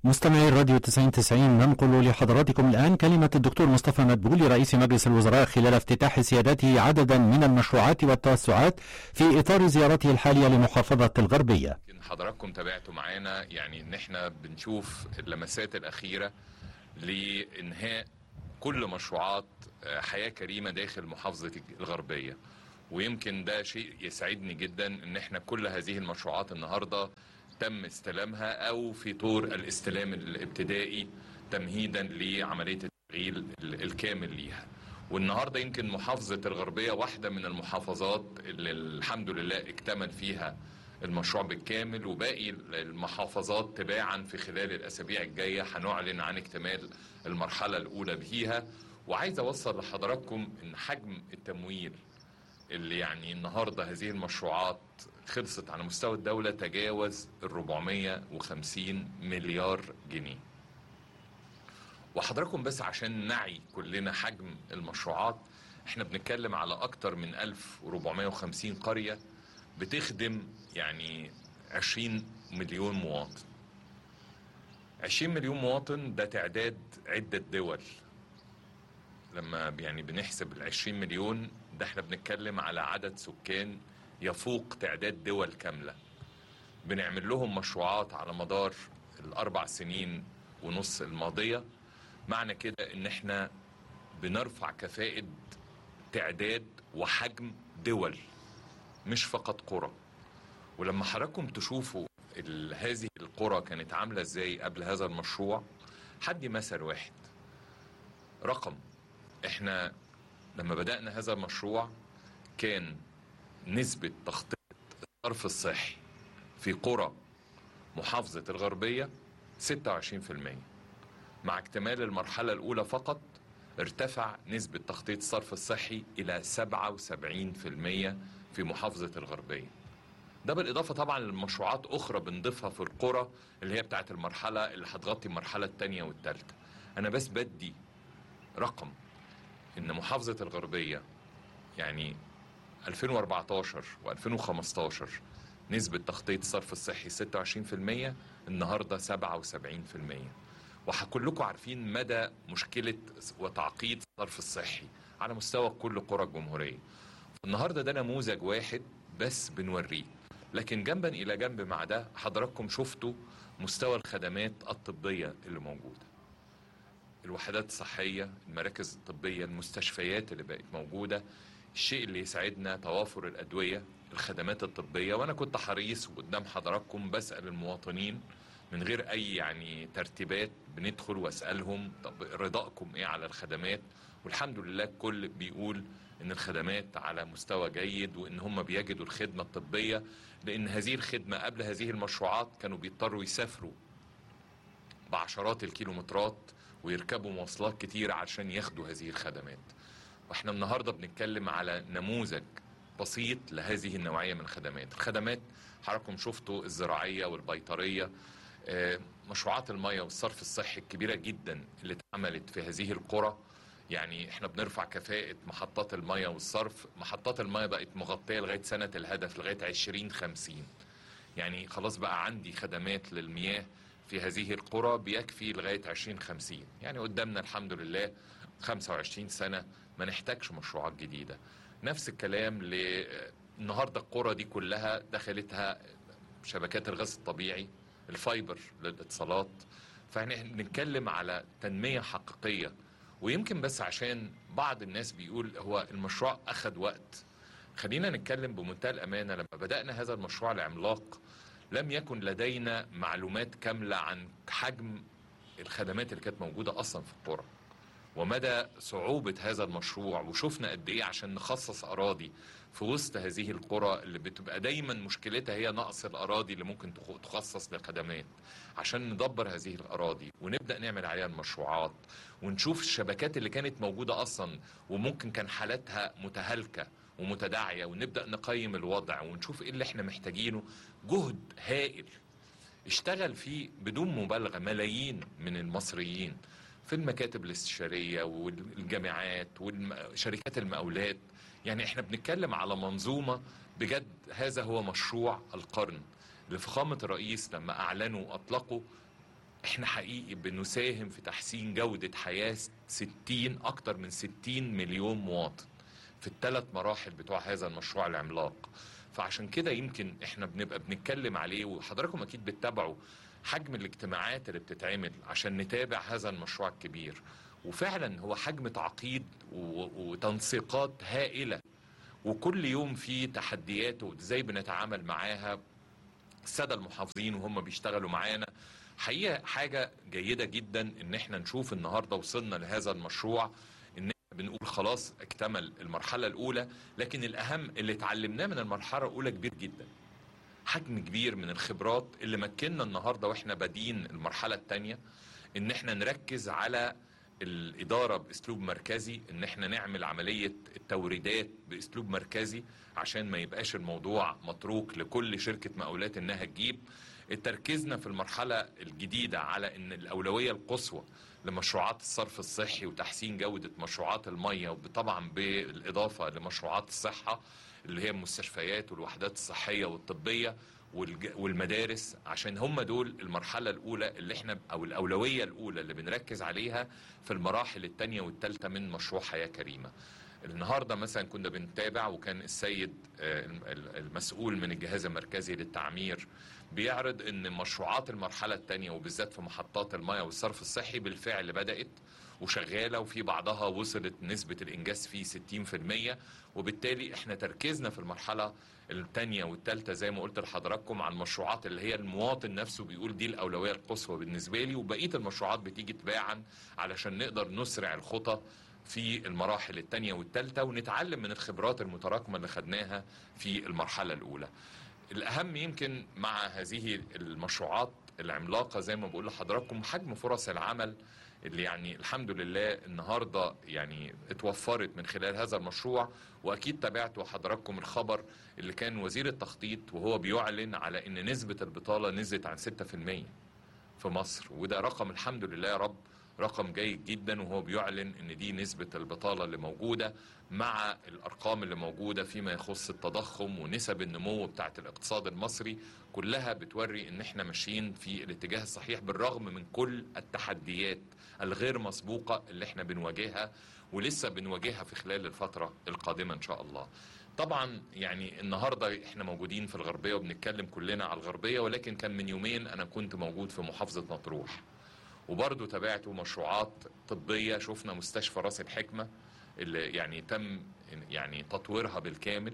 مستمعي الراديو 9090 ننقل لحضراتكم الآن كلمة الدكتور مصطفى مدبولي رئيس مجلس الوزراء خلال افتتاح سيادته عددا من المشروعات والتوسعات في إطار زيارته الحالية لمحافظة الغربية يمكن حضراتكم تابعتوا معانا يعني ان احنا بنشوف اللمسات الاخيره لانهاء كل مشروعات آه، حياه كريمه داخل محافظه الغربيه ويمكن ده شيء يسعدني جدا ان احنا كل هذه المشروعات النهارده تم استلامها او في طور الاستلام الابتدائي تمهيدا لعمليه التشغيل ال- الكامل ليها والنهارده يمكن محافظه الغربيه واحده من المحافظات اللي الحمد لله اكتمل فيها المشروع بالكامل وباقي المحافظات تباعا في خلال الاسابيع الجايه هنعلن عن اكتمال المرحله الاولى بيها وعايز اوصل لحضراتكم ان حجم التمويل اللي يعني النهارده هذه المشروعات خلصت على مستوى الدوله تجاوز ال 450 مليار جنيه. وحضراتكم بس عشان نعي كلنا حجم المشروعات احنا بنتكلم على اكتر من 1450 قريه بتخدم يعني 20 مليون مواطن 20 مليون مواطن ده تعداد عدة دول لما يعني بنحسب ال 20 مليون ده احنا بنتكلم على عدد سكان يفوق تعداد دول كاملة بنعمل لهم مشروعات على مدار الأربع سنين ونص الماضية معنى كده ان احنا بنرفع كفاءة تعداد وحجم دول مش فقط قرى ولما حضراتكم تشوفوا ال- هذه القرى كانت عاملة ازاي قبل هذا المشروع حدي مثل واحد رقم احنا لما بدأنا هذا المشروع كان نسبة تخطيط الصرف الصحي في قرى محافظة الغربية 26% مع اكتمال المرحلة الأولى فقط ارتفع نسبة تخطيط الصرف الصحي إلى 77% في محافظة الغربية ده بالإضافة طبعا لمشروعات أخرى بنضيفها في القرى اللي هي بتاعت المرحلة اللي هتغطي المرحلة الثانية والثالثة أنا بس بدي رقم إن محافظة الغربية يعني 2014 و2015 نسبة تخطيط الصرف الصحي 26% النهاردة 77% وكلكم عارفين مدى مشكلة وتعقيد الصرف الصحي على مستوى كل قرى الجمهورية النهاردة ده نموذج واحد بس بنوريه لكن جنبا إلى جنب مع ده حضراتكم شفتوا مستوى الخدمات الطبية اللي موجودة الوحدات الصحية المراكز الطبية المستشفيات اللي بقت موجودة الشيء اللي يسعدنا توافر الأدوية الخدمات الطبية وأنا كنت حريص قدام حضراتكم بسأل المواطنين من غير أي يعني ترتيبات بندخل وأسألهم طب رضاءكم إيه على الخدمات والحمد لله الكل بيقول إن الخدمات على مستوى جيد وإن هم بيجدوا الخدمة الطبية لأن هذه الخدمة قبل هذه المشروعات كانوا بيضطروا يسافروا بعشرات الكيلومترات ويركبوا مواصلات كتير عشان ياخدوا هذه الخدمات واحنا النهارده بنتكلم على نموذج بسيط لهذه النوعيه من الخدمات الخدمات حضراتكم شفتوا الزراعيه والبيطريه آه، مشروعات الميه والصرف الصحي الكبيره جدا اللي اتعملت في هذه القرى يعني احنا بنرفع كفاءة محطات المية والصرف محطات المية بقت مغطية لغاية سنة الهدف لغاية 2050 يعني خلاص بقى عندي خدمات للمياه في هذه القرى بيكفي لغاية 2050 يعني قدامنا الحمد لله 25 سنة ما نحتاجش مشروعات جديدة نفس الكلام ل النهارده القرى دي كلها دخلتها شبكات الغاز الطبيعي الفايبر للاتصالات فاحنا بنتكلم على تنمية حقيقية ويمكن بس عشان بعض الناس بيقول هو المشروع أخذ وقت خلينا نتكلم بمنتهى الأمانة لما بدأنا هذا المشروع العملاق لم يكن لدينا معلومات كاملة عن حجم الخدمات اللي كانت موجودة أصلا في القرى ومدى صعوبة هذا المشروع وشفنا قد إيه عشان نخصص أراضي في وسط هذه القرى اللي بتبقى دايما مشكلتها هي نقص الأراضي اللي ممكن تخ- تخصص للخدمات عشان ندبر هذه الأراضي ونبدأ نعمل عليها المشروعات ونشوف الشبكات اللي كانت موجودة أصلا وممكن كان حالاتها متهالكة ومتداعية ونبدأ نقيم الوضع ونشوف إيه اللي إحنا محتاجينه جهد هائل اشتغل فيه بدون مبالغة ملايين من المصريين في المكاتب الاستشارية والجامعات وشركات المقاولات يعني احنا بنتكلم على منظومة بجد هذا هو مشروع القرن لفخامة الرئيس لما أعلنوا وأطلقوا احنا حقيقي بنساهم في تحسين جودة حياة 60 أكتر من 60 مليون مواطن في الثلاث مراحل بتوع هذا المشروع العملاق فعشان كده يمكن احنا بنبقى بنتكلم عليه وحضراتكم اكيد بتتابعوا حجم الاجتماعات اللي بتتعمل عشان نتابع هذا المشروع الكبير وفعلا هو حجم تعقيد وتنسيقات هائلة وكل يوم في تحديات وازاي بنتعامل معاها السادة المحافظين وهم بيشتغلوا معانا حقيقة حاجة جيدة جدا ان احنا نشوف النهاردة وصلنا لهذا المشروع ان بنقول خلاص اكتمل المرحلة الاولى لكن الاهم اللي اتعلمناه من المرحلة الاولى كبير جدا حجم كبير من الخبرات اللي مكننا النهاردة واحنا بادين المرحلة الثانية ان احنا نركز على الإدارة بأسلوب مركزي إن إحنا نعمل عملية التوريدات بأسلوب مركزي عشان ما يبقاش الموضوع متروك لكل شركة مقاولات إنها تجيب تركيزنا في المرحلة الجديدة على إن الأولوية القصوى لمشروعات الصرف الصحي وتحسين جودة مشروعات المية وطبعا بالإضافة لمشروعات الصحة اللي هي المستشفيات والوحدات الصحية والطبية والمدارس عشان هم دول المرحلة الأولى اللي احنا أو الأولوية الأولى اللي بنركز عليها في المراحل الثانية والثالثة من مشروع حياة كريمة النهاردة مثلا كنا بنتابع وكان السيد المسؤول من الجهاز المركزي للتعمير بيعرض ان مشروعات المرحلة الثانية وبالذات في محطات المياه والصرف الصحي بالفعل بدأت وشغالة وفي بعضها وصلت نسبة الإنجاز فيه 60% وبالتالي احنا تركيزنا في المرحلة الثانية والثالثة زي ما قلت لحضراتكم عن المشروعات اللي هي المواطن نفسه بيقول دي الأولوية القصوى بالنسبة لي وبقية المشروعات بتيجي تباعا علشان نقدر نسرع الخطى في المراحل الثانية والثالثة ونتعلم من الخبرات المتراكمة اللي خدناها في المرحلة الأولى الأهم يمكن مع هذه المشروعات العملاقة زي ما بقول لحضراتكم حجم فرص العمل اللي يعني الحمد لله النهارده يعني اتوفرت من خلال هذا المشروع واكيد تابعتوا حضراتكم الخبر اللي كان وزير التخطيط وهو بيعلن على ان نسبه البطاله نزلت عن 6% في مصر وده رقم الحمد لله يا رب رقم جيد جدا وهو بيعلن ان دي نسبة البطالة اللي موجودة مع الارقام اللي موجودة فيما يخص التضخم ونسب النمو بتاعة الاقتصاد المصري كلها بتوري ان احنا ماشيين في الاتجاه الصحيح بالرغم من كل التحديات الغير مسبوقة اللي احنا بنواجهها ولسه بنواجهها في خلال الفترة القادمة ان شاء الله طبعا يعني النهاردة احنا موجودين في الغربية وبنتكلم كلنا على الغربية ولكن كان من يومين انا كنت موجود في محافظة مطروح وبرضه تابعته مشروعات طبية شفنا مستشفى راس الحكمة اللي يعني تم يعني تطويرها بالكامل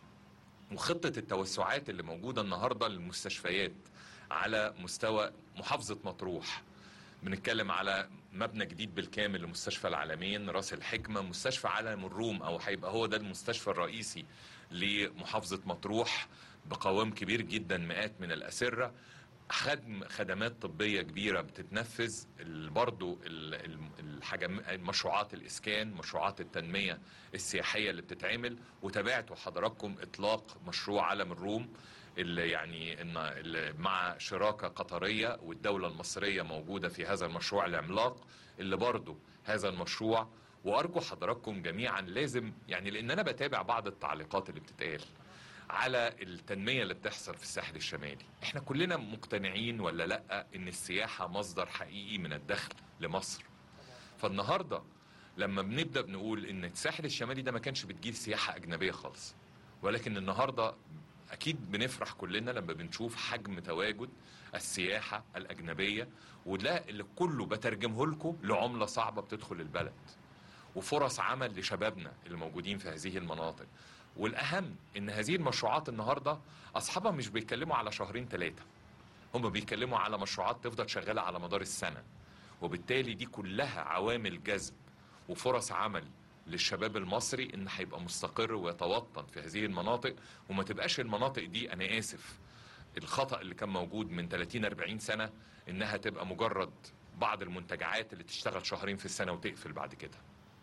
وخطة التوسعات اللي موجودة النهاردة للمستشفيات على مستوى محافظة مطروح بنتكلم على مبنى جديد بالكامل لمستشفى العالمين راس الحكمة مستشفى عالم الروم أو هيبقى هو ده المستشفى الرئيسي لمحافظة مطروح بقوام كبير جدا مئات من الأسرة خدم خدمات طبيه كبيره بتتنفذ برضه الحاجم مشروعات الاسكان مشروعات التنميه السياحيه اللي بتتعمل وتابعتوا حضراتكم اطلاق مشروع علم الروم اللي يعني إن اللي مع شراكه قطريه والدوله المصريه موجوده في هذا المشروع العملاق اللي برضه هذا المشروع وارجو حضراتكم جميعا لازم يعني لان انا بتابع بعض التعليقات اللي بتتقال على التنمية اللي بتحصل في الساحل الشمالي احنا كلنا مقتنعين ولا لا ان السياحة مصدر حقيقي من الدخل لمصر فالنهاردة لما بنبدأ بنقول ان الساحل الشمالي ده ما كانش بتجيب سياحة اجنبية خالص ولكن النهاردة اكيد بنفرح كلنا لما بنشوف حجم تواجد السياحة الاجنبية وده اللي كله بترجمه لكم لعملة صعبة بتدخل البلد وفرص عمل لشبابنا اللي موجودين في هذه المناطق والاهم ان هذه المشروعات النهارده اصحابها مش بيتكلموا على شهرين ثلاثه هم بيتكلموا على مشروعات تفضل شغاله على مدار السنه وبالتالي دي كلها عوامل جذب وفرص عمل للشباب المصري ان هيبقى مستقر ويتوطن في هذه المناطق وما تبقاش المناطق دي انا اسف الخطا اللي كان موجود من 30 40 سنه انها تبقى مجرد بعض المنتجعات اللي تشتغل شهرين في السنه وتقفل بعد كده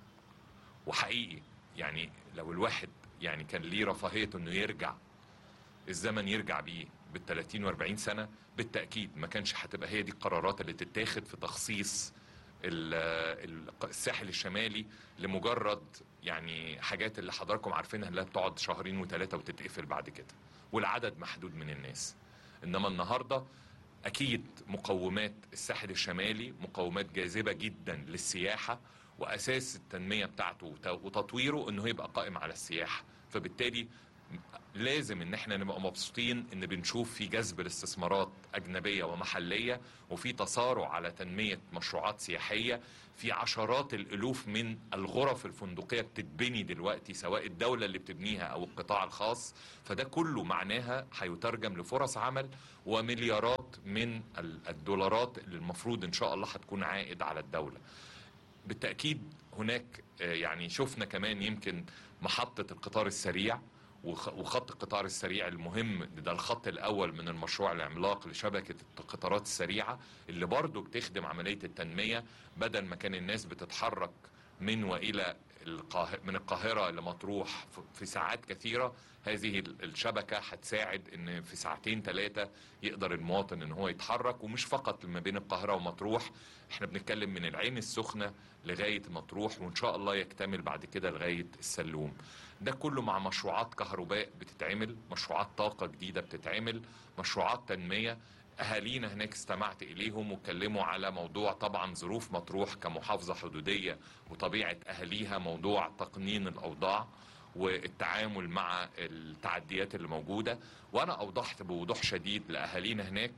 وحقيقي يعني لو الواحد يعني كان ليه رفاهيه انه يرجع الزمن يرجع بيه بال 30 و 40 سنه بالتاكيد ما كانش هتبقى هي دي القرارات اللي تتاخد في تخصيص الساحل الشمالي لمجرد يعني حاجات اللي حضراتكم عارفينها اللي بتقعد شهرين وثلاثه وتتقفل بعد كده والعدد محدود من الناس انما النهارده اكيد مقومات الساحل الشمالي مقومات جاذبه جدا للسياحه واساس التنميه بتاعته وت- وتطويره انه يبقى قائم على السياحه فبالتالي لازم ان احنا نبقى مبسوطين ان بنشوف في جذب الاستثمارات اجنبيه ومحليه وفي تسارع على تنميه مشروعات سياحيه في عشرات الالوف من الغرف الفندقيه بتتبني دلوقتي سواء الدوله اللي بتبنيها او القطاع الخاص فده كله معناها هيترجم لفرص عمل ومليارات من ال- الدولارات اللي المفروض ان شاء الله هتكون عائد على الدوله بالتاكيد هناك آه، يعني شفنا كمان يمكن محطه القطار السريع وخ- وخط القطار السريع المهم ده الخط الاول من المشروع العملاق لشبكه القطارات السريعه اللي برضه بتخدم عمليه التنميه بدل ما كان الناس بتتحرك من والى القاهرة من القاهرة لمطروح ف- في ساعات كثيرة هذه ال- الشبكة هتساعد ان في ساعتين ثلاثة يقدر المواطن ان هو يتحرك ومش فقط ما بين القاهرة ومطروح احنا بنتكلم من العين السخنة لغاية مطروح وان شاء الله يكتمل بعد كده لغاية السلوم ده كله مع مشروعات كهرباء بتتعمل مشروعات طاقة جديدة بتتعمل مشروعات تنمية اهالينا هناك استمعت اليهم واتكلموا على موضوع طبعا ظروف مطروح كمحافظه حدوديه وطبيعه اهاليها موضوع تقنين الاوضاع والتعامل مع التعديات اللي موجوده وانا اوضحت بوضوح شديد لاهالينا هناك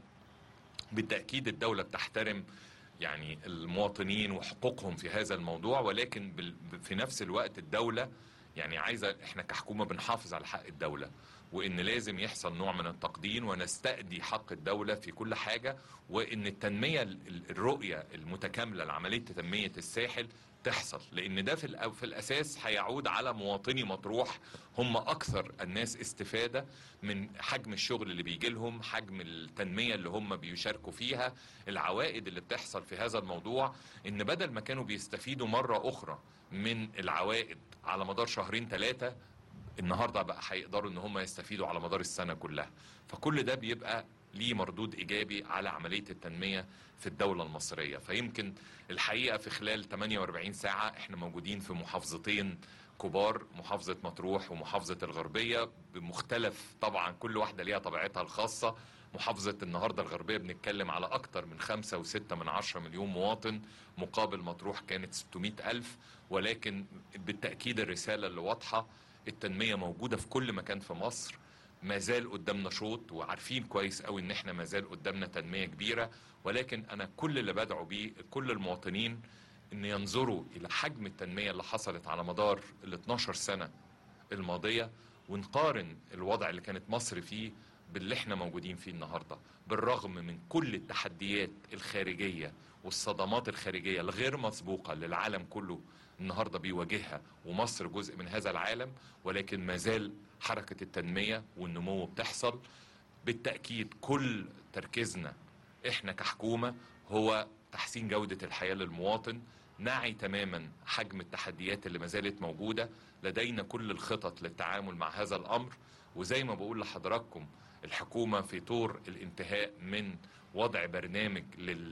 بالتاكيد الدوله بتحترم يعني المواطنين وحقوقهم في هذا الموضوع ولكن بال- في نفس الوقت الدوله يعني عايزه احنا كحكومه بنحافظ على حق الدوله وان لازم يحصل نوع من التقدير ونستأدي حق الدوله في كل حاجه وان التنميه ال- ال- الرؤيه المتكامله لعمليه تنميه الساحل تحصل لان ده في الأ- في الاساس هيعود على مواطني مطروح هم اكثر الناس استفاده من حجم الشغل اللي بيجي لهم حجم التنميه اللي هم بيشاركوا فيها العوائد اللي بتحصل في هذا الموضوع ان بدل ما كانوا بيستفيدوا مره اخرى من العوائد على مدار شهرين ثلاثه النهارده بقى هيقدروا ان هم يستفيدوا على مدار السنه كلها فكل ده بيبقى ليه مردود ايجابي على عمليه التنميه في الدوله المصريه فيمكن الحقيقه في خلال 48 ساعه احنا موجودين في محافظتين كبار محافظه مطروح ومحافظه الغربيه بمختلف طبعا كل واحده ليها طبيعتها الخاصه محافظة النهاردة الغربية بنتكلم على أكتر من خمسة وستة من عشرة مليون مواطن مقابل مطروح كانت 600 ألف ولكن بالتأكيد الرسالة اللي واضحة التنمية موجودة في كل مكان في مصر ما زال قدامنا شوط وعارفين كويس قوي ان احنا ما زال قدامنا تنمية كبيرة ولكن انا كل اللي بدعو بيه كل المواطنين ان ينظروا الى حجم التنمية اللي حصلت على مدار ال 12 سنة الماضية ونقارن الوضع اللي كانت مصر فيه باللي احنا موجودين فيه النهارده بالرغم من كل التحديات الخارجيه والصدمات الخارجيه الغير مسبوقه للعالم كله النهارده بيواجهها ومصر جزء من هذا العالم ولكن ما زال حركه التنميه والنمو بتحصل بالتاكيد كل تركيزنا احنا كحكومه هو تحسين جوده الحياه للمواطن نعي تماما حجم التحديات اللي ما زالت موجوده لدينا كل الخطط للتعامل مع هذا الامر وزي ما بقول لحضراتكم الحكومه في طور الانتهاء من وضع برنامج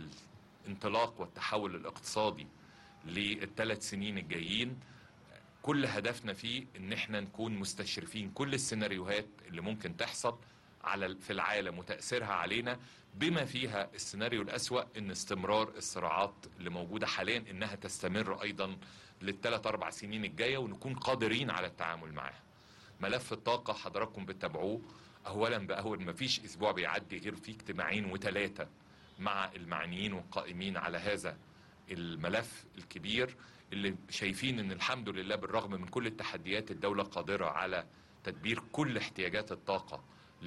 للانطلاق والتحول الاقتصادي للثلاث سنين الجايين كل هدفنا فيه ان احنا نكون مستشرفين كل السيناريوهات اللي ممكن تحصل على في العالم وتاثيرها علينا بما فيها السيناريو الاسوا ان استمرار الصراعات اللي موجوده حاليا انها تستمر ايضا للثلاث اربع سنين الجايه ونكون قادرين على التعامل معها. ملف الطاقه حضراتكم بتتابعوه اولا باول ما فيش اسبوع بيعدي غير فيه اجتماعين وثلاثه مع المعنيين والقائمين على هذا الملف الكبير اللي شايفين ان الحمد لله بالرغم من كل التحديات الدوله قادره على تدبير كل احتياجات الطاقه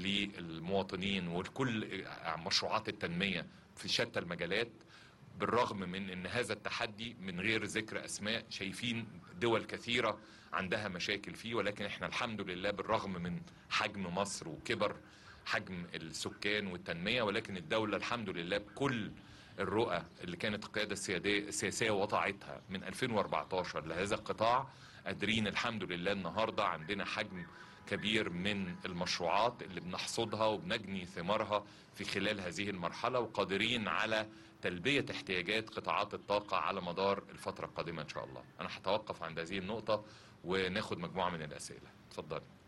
للمواطنين وكل مشروعات التنميه في شتى المجالات بالرغم من ان هذا التحدي من غير ذكر اسماء شايفين دول كثيره عندها مشاكل فيه ولكن احنا الحمد لله بالرغم من حجم مصر وكبر حجم السكان والتنميه ولكن الدوله الحمد لله بكل الرؤى اللي كانت القياده السياديه السياسيه وضعتها من 2014 لهذا القطاع قادرين الحمد لله النهارده عندنا حجم كبير من المشروعات اللي بنحصدها وبنجني ثمارها في خلال هذه المرحله وقادرين على تلبيه احتياجات قطاعات الطاقه على مدار الفتره القادمه ان شاء الله. انا هتوقف عند هذه النقطه وناخد مجموعه من الاسئله. اتفضلي.